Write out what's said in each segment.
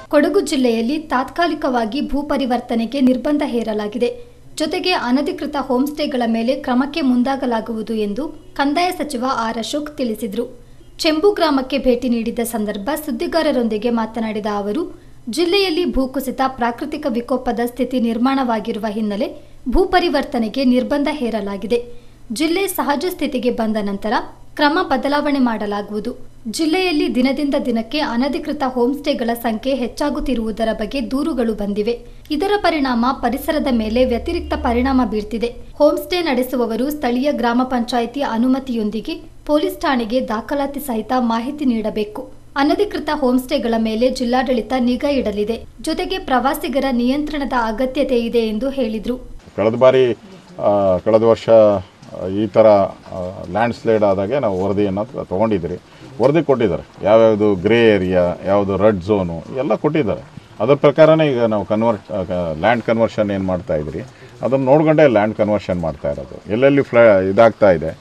ಕೊಡಗು ಜಿಲ್ಲೆಯಲ್ಲಿ ತಾತ್ಕಾಲಿಕವಾಗಿ ಭೂ ಪರಿವರ್ತನೆಗೆ ನಿರ್ಬಂಧ ಹೇರಲಾಗಿದೆ ಜೊತೆಗೆ ಅನಧಿಕೃತ ಹೋಂಸ್ಟೇಗಳ ಮೇಲೆ ಕ್ರಮಕ್ಕೆ ಮುಂದಾಗಲಾಗುವುದು ಎಂದು ಕಂದಾಯ ಸಚಿವ ಆರ್ ಅಶೋಕ್ ತಿಳಿಸಿದರು ಚೆಂಬು ಗ್ರಾಮಕ್ಕೆ ಭೇಟಿ ನೀಡಿದ್ದ ಸಂದರ್ಭ ಸುದ್ದಿಗಾರರೊಂದಿಗೆ ಮಾತನಾಡಿದ ಅವರು ಜಿಲ್ಲೆಯಲ್ಲಿ ಭೂಕುಸಿತ ಪ್ರಾಕೃತಿಕ ವಿಕೋಪದ ಸ್ಥಿತಿ ನಿರ್ಮಾಣವಾಗಿರುವ ಹಿನ್ನೆಲೆ ಭೂ ಪರಿವರ್ತನೆಗೆ ನಿರ್ಬಂಧ ಹೇರಲಾಗಿದೆ ಜಿಲ್ಲೆ ಸಹಜ ಸ್ಥಿತಿಗೆ ಬಂದ ನಂತರ ಕ್ರಮ ಬದಲಾವಣೆ ಮಾಡಲಾಗುವುದು ಜಿಲ್ಲೆಯಲ್ಲಿ ದಿನದಿಂದ ದಿನಕ್ಕೆ ಅನಧಿಕೃತ ಹೋಂಸ್ಟೇಗಳ ಸಂಖ್ಯೆ ಹೆಚ್ಚಾಗುತ್ತಿರುವುದರ ಬಗ್ಗೆ ದೂರುಗಳು ಬಂದಿವೆ ಇದರ ಪರಿಣಾಮ ಪರಿಸರದ ಮೇಲೆ ವ್ಯತಿರಿಕ್ತ ಪರಿಣಾಮ ಬೀರ್ತಿದೆ ಹೋಂಸ್ಟೇ ನಡೆಸುವವರು ಸ್ಥಳೀಯ ಗ್ರಾಮ ಪಂಚಾಯಿತಿ ಅನುಮತಿಯೊಂದಿಗೆ ಪೊಲೀಸ್ ಠಾಣೆಗೆ ದಾಖಲಾತಿ ಸಹಿತ ಮಾಹಿತಿ ನೀಡಬೇಕು ಅನಧಿಕೃತ ಹೋಂಸ್ಟೇಗಳ ಮೇಲೆ ಜಿಲ್ಲಾಡಳಿತ ನಿಗಾ ಇಡಲಿದೆ ಜೊತೆಗೆ ಪ್ರವಾಸಿಗರ ನಿಯಂತ್ರಣದ ಅಗತ್ಯತೆ ಇದೆ ಎಂದು ಹೇಳಿದರು ಕಳೆದ ಬಾರಿ ಆ, ಕಳೆದ ವರ್ಷ ಆ, ಈ ಥರ ಲ್ಯಾಂಡ್ ಸ್ಲೈಡ್ ಆದಾಗೆ ನಾವು ವರದಿಯನ್ನು ತೊಗೊಂಡಿದ್ದೀರಿ ವರದಿ ಕೊಟ್ಟಿದ್ದಾರೆ ಯಾವ್ಯಾವುದು ಗ್ರೇ ಏರಿಯಾ ಯಾವುದು ರೆಡ್ ಝೋನು ಎಲ್ಲ ಕೊಟ್ಟಿದ್ದಾರೆ ಅದರ ಪ್ರಕಾರನೇ ಈಗ ನಾವು ಕನ್ವರ್ಟ್ ಲ್ಯಾಂಡ್ ಕನ್ವರ್ಷನ್ ಏನು ಮಾಡ್ತಾ ಇದ್ರಿ ಅದನ್ನು ನೋಡ್ಕೊಂಡೇ ಲ್ಯಾಂಡ್ ಕನ್ವರ್ಷನ್ ಮಾಡ್ತಾ ಇರೋದು ಎಲ್ಲೆಲ್ಲಿ ಫ್ಲ ಇದಾಗ್ತಾ ಇದೆ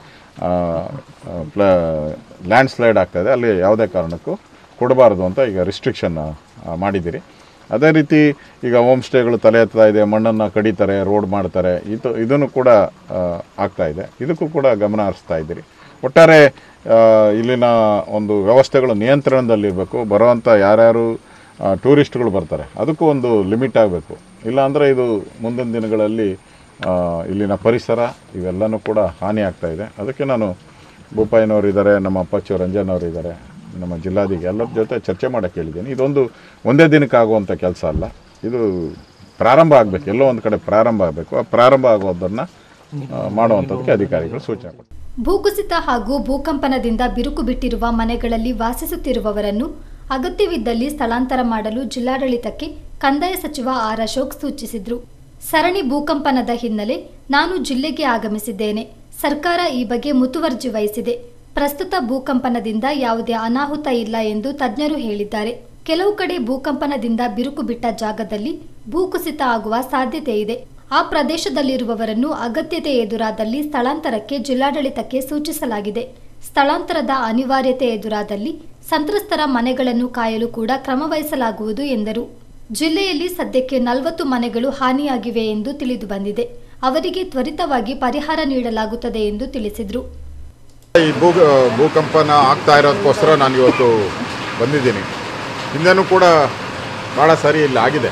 ಫ್ಲ ಲ್ಯಾಂಡ್ ಸ್ಲೈಡ್ ಆಗ್ತಾ ಇದೆ ಅಲ್ಲಿ ಯಾವುದೇ ಕಾರಣಕ್ಕೂ ಕೊಡಬಾರ್ದು ಅಂತ ಈಗ ರಿಸ್ಟ್ರಿಕ್ಷನ್ ಮಾಡಿದ್ದೀರಿ ಅದೇ ರೀತಿ ಈಗ ಹೋಮ್ ಸ್ಟೇಗಳು ತಲೆ ಎತ್ತಾ ಇದೆ ಮಣ್ಣನ್ನು ಕಡಿತಾರೆ ರೋಡ್ ಮಾಡ್ತಾರೆ ಇದು ಇದನ್ನು ಕೂಡ ಆ, ಆಗ್ತಾ ಇದೆ ಇದಕ್ಕೂ ಕೂಡ ಗಮನ ಹರಿಸ್ತಾ ಇದ್ದೀರಿ ಒಟ್ಟಾರೆ ಆ, ಇಲ್ಲಿನ ಒಂದು ವ್ಯವಸ್ಥೆಗಳು ನಿಯಂತ್ರಣದಲ್ಲಿರಬೇಕು ಬರುವಂಥ ಯಾರ್ಯಾರು ಆ, ಟೂರಿಸ್ಟ್ಗಳು ಬರ್ತಾರೆ ಅದಕ್ಕೂ ಒಂದು ಲಿಮಿಟ್ ಆಗಬೇಕು ಇಲ್ಲಾಂದರೆ ಇದು ಮುಂದಿನ ದಿನಗಳಲ್ಲಿ ಆ, ಇಲ್ಲಿನ ಪರಿಸರ ಇವೆಲ್ಲನೂ ಕೂಡ ಹಾನಿ ಆಗ್ತಾ ಇದೆ ಅದಕ್ಕೆ ನಾನು ಭೂಪಾಯಿನವರು ಇದ್ದಾರೆ ನಮ್ಮ ಅಪ್ಪಾಚಿ ರಂಜನ್ ಅವರು ಇದ್ದಾರೆ ನಮ್ಮ ಜಿಲ್ಲಾಧಿಕಾರಿ ಎಲ್ಲರ ಜೊತೆ ಚರ್ಚೆ ಮಾಡೋಕ್ಕೆ ಹೇಳಿದ್ದೀನಿ ಇದೊಂದು ಒಂದೇ ದಿನಕ್ಕೆ ಆಗುವಂಥ ಕೆಲಸ ಅಲ್ಲ ಇದು ಪ್ರಾರಂಭ ಆಗಬೇಕು ಎಲ್ಲೋ ಒಂದು ಕಡೆ ಪ್ರಾರಂಭ ಆಗಬೇಕು ಆ ಪ್ರಾರಂಭ ಆಗೋದನ್ನು ಮಾಡುವಂಥದ್ದಕ್ಕೆ ಅಧಿಕಾರಿಗಳು ಸೂಚನೆ ಕೊಡ್ತಾರೆ ಭೂಕುಸಿತ ಹಾಗೂ ಭೂಕಂಪನದಿಂದ ಬಿರುಕು ಬಿಟ್ಟಿರುವ ಮನೆಗಳಲ್ಲಿ ವಾಸಿಸುತ್ತಿರುವವರನ್ನು ಅಗತ್ಯವಿದ್ದಲ್ಲಿ ಸ್ಥಳಾಂತರ ಮಾಡಲು ಜಿಲ್ಲಾಡಳಿತಕ್ಕೆ ಕಂದಾಯ ಸಚಿವ ಆರ್ ಅಶೋಕ್ ಸೂಚಿಸಿದ್ರು ಸರಣಿ ಭೂಕಂಪನದ ಹಿನ್ನೆಲೆ ನಾನು ಜಿಲ್ಲೆಗೆ ಆಗಮಿಸಿದ್ದೇನೆ ಸರ್ಕಾರ ಈ ಬಗ್ಗೆ ಮುತುವರ್ಜಿ ವಹಿಸಿದೆ ಪ್ರಸ್ತುತ ಭೂಕಂಪನದಿಂದ ಯಾವುದೇ ಅನಾಹುತ ಇಲ್ಲ ಎಂದು ತಜ್ಞರು ಹೇಳಿದ್ದಾರೆ ಕೆಲವು ಕಡೆ ಭೂಕಂಪನದಿಂದ ಬಿರುಕು ಬಿಟ್ಟ ಜಾಗದಲ್ಲಿ ಭೂಕುಸಿತ ಆಗುವ ಸಾಧ್ಯತೆ ಇದೆ ಆ ಪ್ರದೇಶದಲ್ಲಿರುವವರನ್ನು ಅಗತ್ಯತೆ ಎದುರಾದಲ್ಲಿ ಸ್ಥಳಾಂತರಕ್ಕೆ ಜಿಲ್ಲಾಡಳಿತಕ್ಕೆ ಸೂಚಿಸಲಾಗಿದೆ ಸ್ಥಳಾಂತರದ ಅನಿವಾರ್ಯತೆ ಎದುರಾದಲ್ಲಿ ಸಂತ್ರಸ್ತರ ಮನೆಗಳನ್ನು ಕಾಯಲು ಕೂಡ ಕ್ರಮ ವಹಿಸಲಾಗುವುದು ಎಂದರು ಜಿಲ್ಲೆಯಲ್ಲಿ ಸದ್ಯಕ್ಕೆ ನಲವತ್ತು ಮನೆಗಳು ಹಾನಿಯಾಗಿವೆ ಎಂದು ತಿಳಿದು ಬಂದಿದೆ ಅವರಿಗೆ ತ್ವರಿತವಾಗಿ ಪರಿಹಾರ ನೀಡಲಾಗುತ್ತದೆ ಎಂದು ತಿಳಿಸಿದರು ಈ ಭೂ ಭೂಕಂಪನ ಆಗ್ತಾ ಇರೋದಕ್ಕೋಸ್ಕರ ನಾನು ಇವತ್ತು ಬಂದಿದ್ದೀನಿ ಹಿಂದೆನೂ ಕೂಡ ಭಾಳ ಸಾರಿ ಇಲ್ಲಿ ಆಗಿದೆ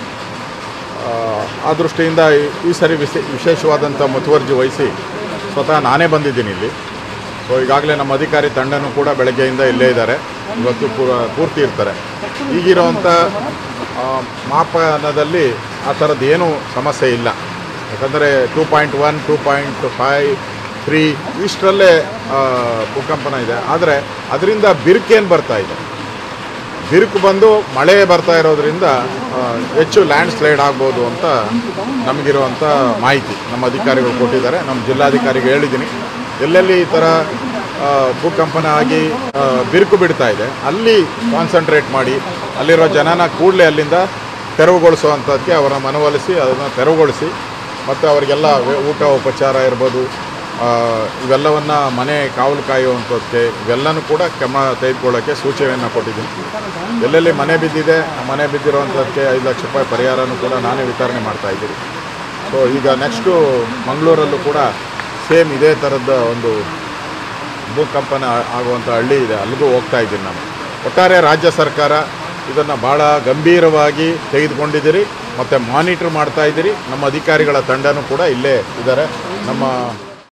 ಆ, ಆ ದೃಷ್ಟಿಯಿಂದ ಈ- ಈ ಸರಿ ವಿಶೇ ವಿಶೇಷವಾದಂಥ ಮುತುವರ್ಜಿ ವಹಿಸಿ ಸ್ವತಃ ನಾನೇ ಬಂದಿದ್ದೀನಿ ಇಲ್ಲಿ ಸೊ ಈಗಾಗಲೇ ನಮ್ಮ ಅಧಿಕಾರಿ ತಂಡನೂ ಕೂಡ ಬೆಳಗ್ಗೆಯಿಂದ ಇಲ್ಲೇ ಇದ್ದಾರೆ ಇವತ್ತು ಪೂರ- ಪೂರ್ತಿ ಇರ್ತಾರೆ ಈಗಿರೋವಂಥ ಆ, ಮಾಪನದಲ್ಲಿ ಆ ಥರದ್ದು ಏನೂ ಸಮಸ್ಯೆ ಇಲ್ಲ ಯಾಕಂದರೆ two point one two point five three ಇಷ್ಟರಲ್ಲೇ ಆ, ಭೂಕಂಪನ ಇದೆ ಆದರೆ ಅದರಿಂದ ಬಿರುಕೇನು ಬರ್ತಾ ಇದೆ ಬಿರುಕು ಬಂದು ಮಳೆ ಬರ್ತಾ ಇರೋದ್ರಿಂದ ಆ, ಹೆಚ್ಚು ಲ್ಯಾಂಡ್ ಸ್ಲೈಡ್ ಆಗ್ಬೋದು ಅಂತ ನಮಗಿರುವಂಥ ಮಾಹಿತಿ ನಮ್ಮ ಅಧಿಕಾರಿಗಳು ಕೊಟ್ಟಿದ್ದಾರೆ ನಮ್ಮ ಜಿಲ್ಲಾಧಿಕಾರಿಗೆ ಹೇಳಿದ್ದೀನಿ ಎಲ್ಲೆಲ್ಲಿ ಈ ಥರ ಆ, ಭೂಕಂಪನ ಆಗಿ ಆ, ಬಿರುಕು ಬಿಡ್ತಾ ಇದೆ ಅಲ್ಲಿ ಕಾನ್ಸಂಟ್ರೇಟ್ ಮಾಡಿ ಅಲ್ಲಿರೋ ಜನನ ಕೂಡಲೇ ಅಲ್ಲಿಂದ ತೆರವುಗೊಳಿಸುವಂಥದ್ದಕ್ಕೆ ಅವರ ಮನವೊಲಿಸಿ ಅದನ್ನು ತೆರವುಗೊಳಿಸಿ ಮತ್ತು ಅವರಿಗೆಲ್ಲ ವೆ- ಊಟ ಉಪಚಾರ ಇರ್ಬೋದು ಆ, ಇವೆಲ್ಲವನ್ನು ಮನೆ ಕಾವಲು ಕಾಯುವಂಥದ್ದಕ್ಕೆ ಇವೆಲ್ಲನೂ ಕೂಡ ಕ್ರಮ ತೆಗೆದುಕೊಳ್ಳೋಕ್ಕೆ ಸೂಚನೆಯನ್ನು ಕೊಟ್ಟಿದ್ದೀನಿ ಎಲ್ಲೆಲ್ಲಿ ಮನೆ ಬಿದ್ದಿದೆ ಆ ಮನೆ ಬಿದ್ದಿರುವಂಥದ್ದಕ್ಕೆ ಐದು ಲಕ್ಷ ರೂಪಾಯಿ ಪರಿಹಾರನೂ ಕೂಡ ನಾನೇ ವಿತರಣೆ ಮಾಡ್ತಾ ಇದ್ದೀನಿ ಸೊ ಈಗ ನೆಕ್ಸ್ಟು ಮಂಗಳೂರಲ್ಲೂ ಕೂಡ ಸೇಮ್ ಇದೇ ಥರದ ಒಂದು ಭೂಕಂಪನ ಆಗುವಂಥ ಹಳ್ಳಿ ಇದೆ ಅಲ್ಲಿಗೂ ಹೋಗ್ತಾ ಇದ್ದೀನಿ ನಾನು ಒಟ್ಟಾರೆ ರಾಜ್ಯ ಸರ್ಕಾರ ಇದನ್ನು ಭಾಳ ಗಂಭೀರವಾಗಿ ತೆಗೆದುಕೊಂಡಿದ್ದೀರಿ ಮತ್ತು ಮಾನಿಟ್ರ್ ಮಾಡ್ತಾ ಇದ್ದೀರಿ ನಮ್ಮ ಅಧಿಕಾರಿಗಳ ತಂಡನೂ ಕೂಡ ಇಲ್ಲೇ ಇದ್ದಾರೆ ನಮ್ಮ